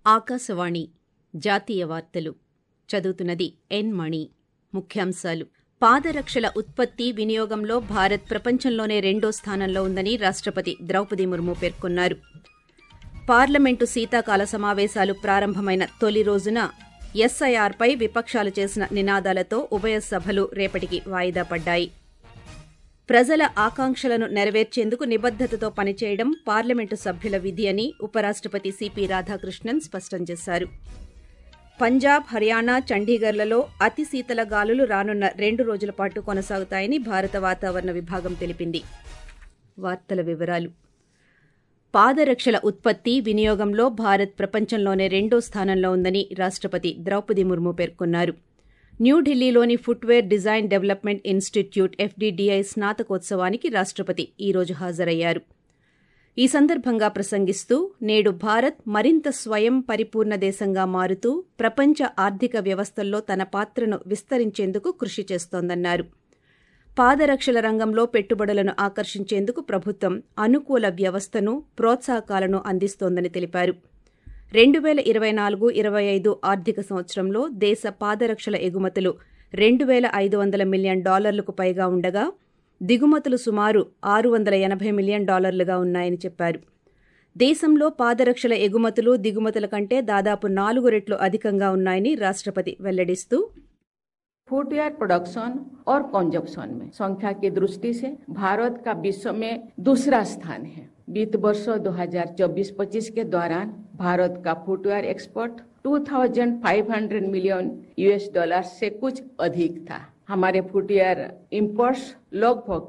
ఆకాశవాణి జాతీయ వార్తలు చదువుతున్నది ఎన్ మణి ముఖ్యాంశాలు పాదరక్షల ఉత్పత్తి వినియోగంలో భారత్ ప్రపంచంలోనే రెండో స్థానంలో ఉందని రాష్టపతి ద్రౌపది ముర్ము పేర్కొన్నారు పార్లమెంటు శీతాకాల సమావేశాలు ప్రారంభమైన తొలి రోజున ఎస్ఐఆర్పై విపక్షాలు చేసిన నినాదాలతో ఉభయ సభలు రేపటికి వాయిదా పడ్డాయి ప్రజల ఆకాంక్షలను నెరవేర్చేందుకు నిబద్దతతో పనిచేయడం పార్లమెంటు సభ్యుల విధి అని ఉపరాష్టపతి సిపి రాధాకృష్ణన్ స్పష్టం చేశారు పంజాబ్ హర్యానా చండీగఢ్లలో అతి శీతల గాలులు రానున్న రెండు రోజుల పాటు కొనసాగుతాయని భారత వాతావరణ విభాగం తెలిపింది వార్తల వివరాలు పాదరక్షల ఉత్పత్తి వినియోగంలో భారత్ ప్రపంచంలోనే రెండో స్థానంలో ఉందని రాష్టపతి ద్రౌపది ముర్ము పేర్కొన్నారు న్యూఢిల్లీలోని footwear design development institute FDDI స్నాతకోత్సవానికి రాష్టపతి ఈ రోజు హాజరయ్యారు ఈ సందర్భంగా ప్రసంగిస్తూ నేడు భారత్ మరింత స్వయం పరిపూర్ణ దేశంగా మారుతూ ప్రపంచ ఆర్థిక వ్యవస్థల్లో తన పాత్రను విస్తరించేందుకు కృషి చేస్తోందన్నారు పాదరక్షల రంగంలో పెట్టుబడులను ఆకర్షించేందుకు ప్రభుత్వం అనుకూల వ్యవస్థను ప్రోత్సాహకాలను అందిస్తోందని తెలిపారు రెండు పేల ఇరవై నాలుగు ఇరవై ఐదు ఆర్థిక సంవత్సరంలో దేశ పాదరక్షల ఎగుమతులు రెండు పేల ఐదు వందల మిలియన్ డాలర్లకు పైగా ఉండగా దిగుమతులు సుమారు ఆరు వందల ఎనభై మిలియన్ డాలర్లుగా ఉన్నాయని చెప్పారు దేశంలో పాదరక్షల ఎగుమతులు దిగుమతుల కంటే దాదాపు నాలుగు రెట్లు అధికంగా ఉన్నాయని రాష్టపతి వెల్లడిస్తూ फुटवेयर प्रोडक्शन और कंजप्शन में संख्या की दृष्टि से भारत का विश्व में दूसरा स्थान है वित्त वर्ष 2024-25 के दौरान भारत का footwear export 2,500 million US dollar से कुछ अधिक था हमारे फुटवेयर इंपोर्ट्स लगभग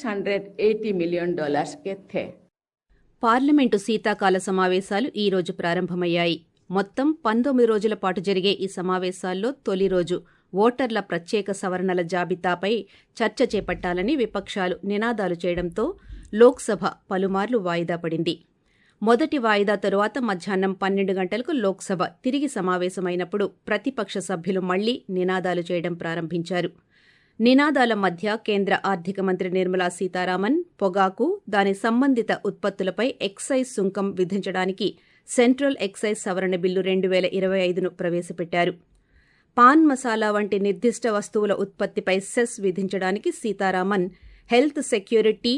680 मिलियन डॉलर्स के थे పార్లమెంటు శీతాకాల సమావేశాలు ఈ రోజు ప్రారంభమయ్యాయి మొత్తం పంతొమ్మిది రోజుల పాటు జరిగే ఈ సమావేశాల్లో తొలి రోజు ఓటర్ల ప్రత్యేక సవరణల జాబితాపై చర్చ చేపట్టాలని విపక్షాలు నినాదాలు చేయడంతో లోక్సభ పలుమార్లు వాయిదా పడింది మొదటి వాయిదా తరువాత మధ్యాహ్నం పన్నెండు గంటలకు లోక్సభ తిరిగి సమావేశమైనప్పుడు ప్రతిపక్ష సభ్యులు మళ్లీ నినాదాలు చేయడం ప్రారంభించారు నినాదాల మధ్య కేంద్ర ఆర్థిక మంత్రి నిర్మలా సీతారామన్ పొగాకు దాని సంబంధిత ఉత్పత్తులపై ఎక్సైజ్ సుంకం విధించడానికి సెంట్రల్ ఎక్సైజ్ సవరణ బిల్లు రెండు వేల ఇరవై ఐదును ప్రవేశపెట్టారు పాన్ మసాలా వంటి నిర్దిష్ట వస్తువుల ఉత్పత్తిపై సెస్ విధించడానికి Sitharaman health security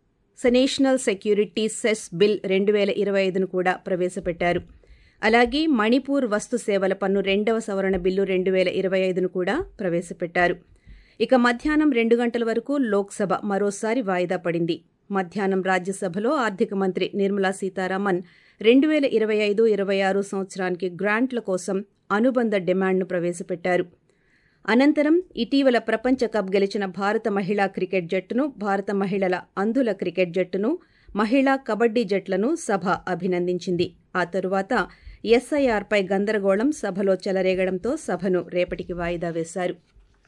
national security cess bill రెండు వేల ఇరవై ఐదును కూడా ప్రవేశపెట్టారు అలాగే మణిపూర్ వస్తు సేవల పన్ను రెండవ సవరణ బిల్లు రెండు వేల ఇరవై ఐదును కూడా ప్రవేశపెట్టారు ఇక మధ్యాహ్నం రెండు గంటల వరకు లోక్సభ మరోసారి వాయిదా పడింది మధ్యాహ్నం రాజ్యసభలో ఆర్థిక మంత్రి నిర్మలా సీతారామన్ రెండు వేల ఇరవై ఐదు ఇరవై ఆరు సంవత్సరానికి గ్రాంట్ల కోసం అనుబంధ డిమాండ్ను ప్రవేశపెట్టారు అనంతరం ఇటీవల ప్రపంచ కప్ గెలిచిన భారత మహిళా క్రికెట్ జట్టును భారత మహిళల అంధుల క్రికెట్ జట్టును మహిళా కబడ్డీ జట్లను సభ అభినందించింది ఆ తరువాత ఎస్ఐఆర్పై గందరగోళం సభలో చెలరేగడంతో సభను రేపటికి వాయిదా వేశారు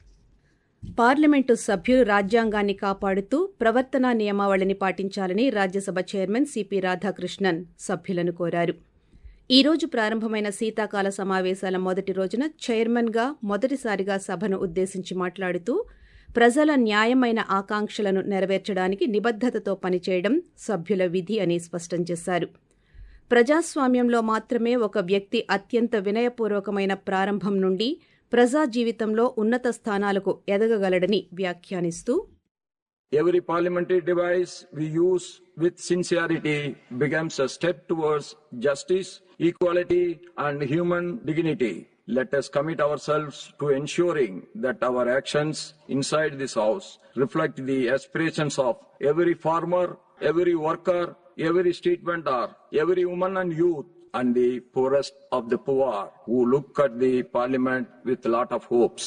పార్లమెంటు సభ్యులు రాజ్యాంగాన్ని కాపాడుతూ ప్రవర్తనా నియమావళిని పాటించాలని రాజ్యసభ చైర్మన్ సిపి రాధాకృష్ణన్ సభ్యులను కోరారు ఈ రోజు ప్రారంభమైన శీతాకాల సమావేశాల మొదటి రోజున చైర్మన్గా మొదటిసారిగా సభను ఉద్దేశించి మాట్లాడుతూ ప్రజల న్యాయమైన ఆకాంక్షలను నెరవేర్చడానికి నిబద్దతతో పనిచేయడం సభ్యుల విధి అని స్పష్టం చేశారు ప్రజాస్వామ్యంలో మాత్రమే ఒక వ్యక్తి అత్యంత వినయపూర్వకమైన ప్రారంభం నుండి ప్రజా జీవితంలో ఉన్నత స్థానాలకు ఎదగగలడని వ్యాఖ్యానిస్తూ Every parliamentary device we use with sincerity becomes a step towards justice, equality, and human dignity. Let us commit ourselves to ensuring that our actions inside this House reflect the aspirations of every farmer, every worker, every street vendor, every woman and youth, and the poorest of the poor who look at the parliament with a lot of hopes.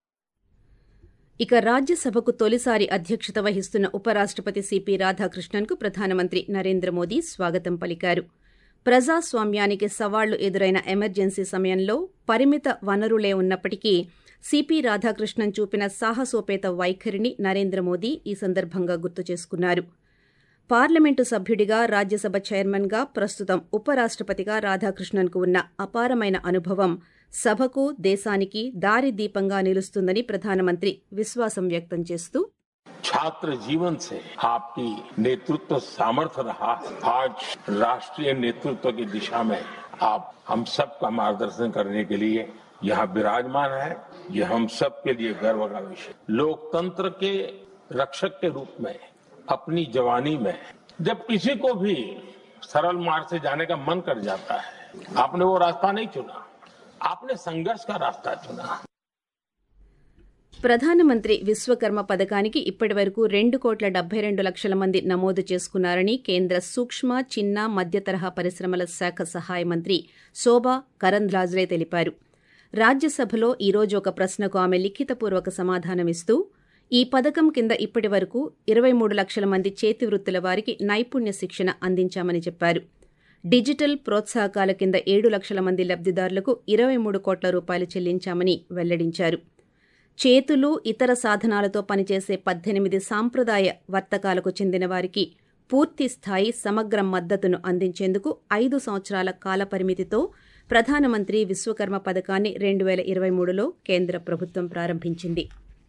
ఇక రాజ్యసభకు తొలిసారి అధ్యక్షత వహిస్తున్న ఉపరాష్టపతి CP రాధాకృష్ణన్కు ప్రధానమంత్రి నరేంద్ర మోదీ స్వాగతం పలికారు ప్రజాస్వామ్యానికి సవాళ్లు ఎదురైన ఎమర్జెన్సీ సమయంలో పరిమిత వనరులే ఉన్నప్పటికీ సిపి రాధాకృష్ణన్ చూపిన సాహసోపేత వైఖరిని నరేంద్ర మోదీ ఈ సందర్భంగా గుర్తు చేసుకున్నారు పార్లమెంటు సభ్యుడిగా రాజ్యసభ చైర్మన్గా ప్రస్తుతం ఉపరాష్టపతిగా రాధాకృష్ణన్కు ఉన్న అపారమైన అనుభవం సభకు దేశానికి దారిదీపంగా నిలుస్తుందని ప్రధానమంత్రి విశ్వాసం వ్యక్తం చేస్తూ छात्र जीवन से आपकी नेतृत्व सामर्थ्य रहा है आज राष्ट्रीय नेतृत्व की दिशा में आप हम सब का मार्गदर्शन करने के लिए यहाँ विराजमान है ये हम सब के लिए गर्व का विषय लोकतंत्र के रक्षक के रूप में अपनी जवानी में जब किसी को भी सरल मार्ग से जाने का मन कर जाता है आपने वो रास्ता नहीं चुना आपने संघर्ष का रास्ता चुना ప్రధానమంత్రి విశ్వకర్మ పథకానికి ఇప్పటి వరకు రెండు కోట్ల డెబ్బై రెండు లక్షల మంది నమోదు చేసుకున్నారని కేంద్ర సూక్ష్మ చిన్న మధ్య తరహా పరిశ్రమల శాఖ సహాయ మంత్రి శోభా కరంద్లాజ్రే తెలిపారు రాజ్యసభలో ఈ రోజు ఒక ప్రశ్నకు ఆమె లిఖితపూర్వక సమాధానమిస్తూ ఈ పథకం కింద ఇప్పటి వరకు ఇరవై మూడు లక్షల మంది చేతి వృత్తుల వారికి నైపుణ్య శిక్షణ అందించామని చెప్పారు డిజిటల్ ప్రోత్సాహకాల కింద ఏడు లక్షల మంది లబ్దిదారులకు ఇరవై మూడు కోట్ల రూపాయలు చెల్లించామని వెల్లడించారు చేతులు ఇతర సాధనాలతో పనిచేసే పద్దెనిమిది సాంప్రదాయ వర్తకాలకు చెందిన వారికి పూర్తి స్థాయి సమగ్ర మద్దతును అందించేందుకు ఐదు సంవత్సరాల కాలపరిమితితో ప్రధానమంత్రి విశ్వకర్మ పథకాన్ని రెండు వేల ఇరవై మూడులో కేంద్ర ప్రభుత్వం ప్రారంభించింది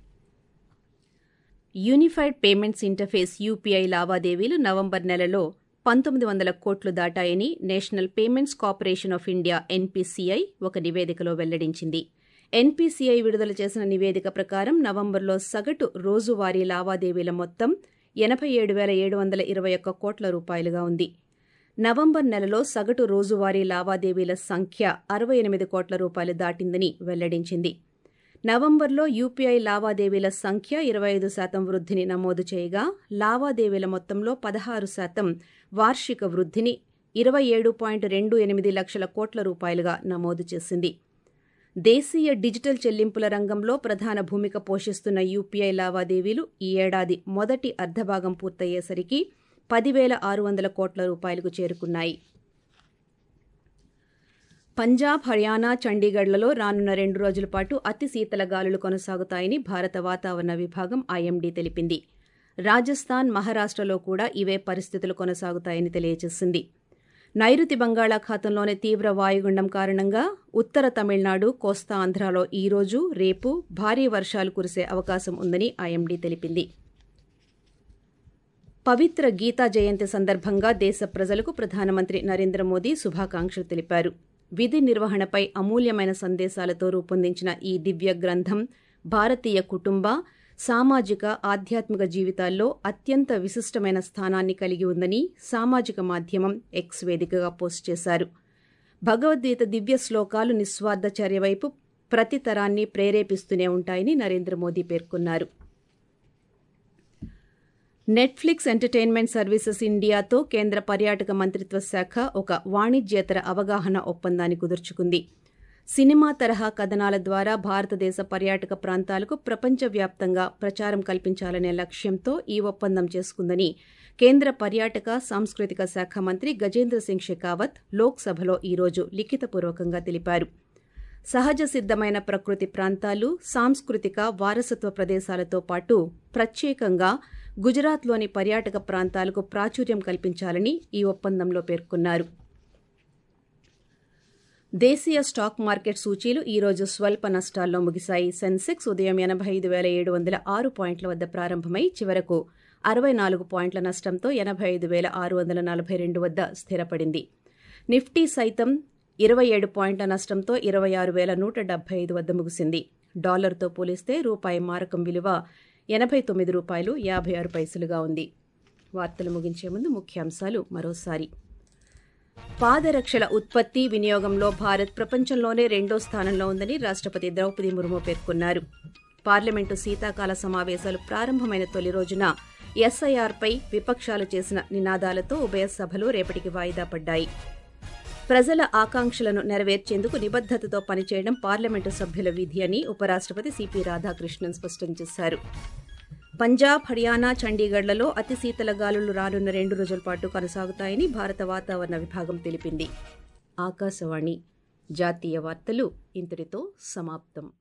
యూనిఫైడ్ పేమెంట్స్ ఇంటర్ఫేస్ యూపీఐ లావాదేవీలు నవంబర్ నెలలో పంతొమ్మిది వందల కోట్లు దాటాయని national payments corporation of India NPCI ఒక నివేదికలో వెల్లడించింది ఎన్పీసీఐ విడుదల చేసిన నివేదిక ప్రకారం నవంబర్లో సగటు రోజువారీ లావాదేవీల మొత్తం ఎనభై ఏడు వేల ఏడు వందల ఇరవై ఒక్క కోట్ల రూపాయలుగా ఉంది నవంబర్ నెలలో సగటు రోజువారీ లావాదేవీల సంఖ్య అరవై ఎనిమిది కోట్ల రూపాయలు దాటిందని వెల్లడించింది నవంబర్లో యూపీఐ లావాదేవీల సంఖ్య ఇరవై ఐదు శాతం వృద్ధిని నమోదు చేయగా లావాదేవీల మొత్తంలో పదహారు శాతం వార్షిక వృద్ధిని ఇరవై ఏడు పాయింట్ రెండు ఎనిమిది లక్షల కోట్ల రూపాయలుగా నమోదు చేసింది దేశీయ డిజిటల్ చెల్లింపుల రంగంలో ప్రధాన భూమిక పోషిస్తున్న యూపీఐ లావాదేవీలు ఈ ఏడాది మొదటి అర్ధభాగం పూర్తయ్యేసరికి పదివేల ఆరు వందల కోట్ల రూపాయలకు చేరుకున్నాయి పంజాబ్ హర్యానా చండీగఢ్లలో రానున్న రెండు రోజుల పాటు అతి శీతల గాలులు కొనసాగుతాయని భారత వాతావరణ విభాగం ఐఎండీ తెలిపింది రాజస్థాన్ మహారాష్టలో కూడా ఇవే పరిస్థితులు కొనసాగుతాయని తెలియజేసింది నైరుతి బంగాళాఖాతంలోని తీవ్ర వాయుగుండం కారణంగా ఉత్తర తమిళనాడు కోస్తా ఆంధ్రాలో ఈ రోజు రేపు భారీ వర్షాలు కురిసే అవకాశం ఉందని ఐఎండీ తెలిపింది పవిత్ర గీతా జయంతి సందర్భంగా దేశ ప్రజలకు ప్రధానమంత్రి నరేంద్ర మోదీ శుభాకాంక్షలు తెలిపారు విధి నిర్వహణపై అమూల్యమైన సందేశాలతో రూపొందించిన ఈ దివ్య గ్రంథం భారతీయ కుటుంబ సామాజిక ఆధ్యాత్మిక జీవితాల్లో అత్యంత విశిష్టమైన స్థానాన్ని కలిగి ఉందని సామాజిక మాధ్యమం ఎక్స్ వేదికగా పోస్ట్ చేశారు భగవద్గీత దివ్య శ్లోకాలు నిస్వార్థ చర్య వైపు ప్రతి తరాన్ని ప్రేరేపిస్తూనే ఉంటాయని నరేంద్ర మోదీ పేర్కొన్నారు నెట్ఫ్లిక్స్ ఎంటర్టైన్మెంట్ సర్వీసెస్ ఇండియాతో కేంద్ర పర్యాటక మంత్రిత్వ శాఖ ఒక వాణిజ్యేతర అవగాహన ఒప్పందాన్ని కుదుర్చుకుంది సినిమా తరహా కథనాల ద్వారా భారతదేశ పర్యాటక ప్రాంతాలకు ప్రపంచవ్యాప్తంగా ప్రచారం కల్పించాలనే లక్ష్యంతో ఈ ఒప్పందం చేసుకుందని కేంద్ర పర్యాటక సాంస్కృతిక శాఖ మంత్రి గజేంద్ర సింగ్ షెకావత్ లోక్సభలో ఈరోజు లిఖితపూర్వకంగా తెలిపారు సహజ సిద్ధమైన ప్రకృతి ప్రాంతాలు సాంస్కృతిక వారసత్వ ప్రదేశాలతో పాటు ప్రత్యేకంగా గుజరాత్లోని పర్యాటక ప్రాంతాలకు ప్రాచుర్యం కల్పించాలని ఈ ఒప్పందంలో పేర్కొన్నారు దేశీయ స్టాక్ మార్కెట్ సూచీలు ఈ రోజు స్వల్ప నష్టాల్లో ముగిశాయి సెన్సెక్స్ ఉదయం ఎనభై ఐదు వేల ఏడు వందల ఆరు పాయింట్ల వద్ద ప్రారంభమై చివరకు అరవై నాలుగు పాయింట్ల నష్టంతో ఎనభై ఐదు వేల ఆరు వందల నలభై రెండు వద్ద స్థిరపడింది నిఫ్టీ సైతం ఇరవై ఏడు పాయింట్ల నష్టంతో ఇరవై ఆరు వేల నూట డెబ్బై ఐదు వద్ద ముగిసింది డాలర్తో పోలిస్తే రూపాయి మారకం విలువ ఎనభై తొమ్మిది రూపాయలు యాభై ఆరు పైసలుగా ఉంది వార్తలు ముగించే ముందు ముఖ్యాంశాలు మరోసారి పాదరక్షల ఉత్పత్తి వినియోగంలో భారత్ ప్రపంచంలోనే రెండో స్థానంలో ఉందని రాష్ట్రపతి ద్రౌపది ముర్ము పేర్కొన్నారు పార్లమెంటు శీతాకాల సమావేశాలు ప్రారంభమైన తొలి రోజున ఎస్ఐఆర్పై విపక్షాలు చేసిన నినాదాలతో ఉభయ సభలు రేపటికి వాయిదా పడ్డాయి ప్రజల ఆకాంక్షలను నెరవేర్చేందుకు నిబద్దతతో పనిచేయడం పార్లమెంటు సభ్యుల విధి అని ఉపరాష్ట్రపతి సిపి రాధాకృష్ణన్ స్పష్టం చేశారు పంజాబ్ హర్యానా చండీగఢ్లలో అతి శీతల గాలులు రానున్న రెండు రోజుల పాటు కొనసాగుతాయని భారత వాతావరణ విభాగం తెలిపింది ఆకాశవాణి జాతీయ వార్తలు ఇంతటితో సమాప్తం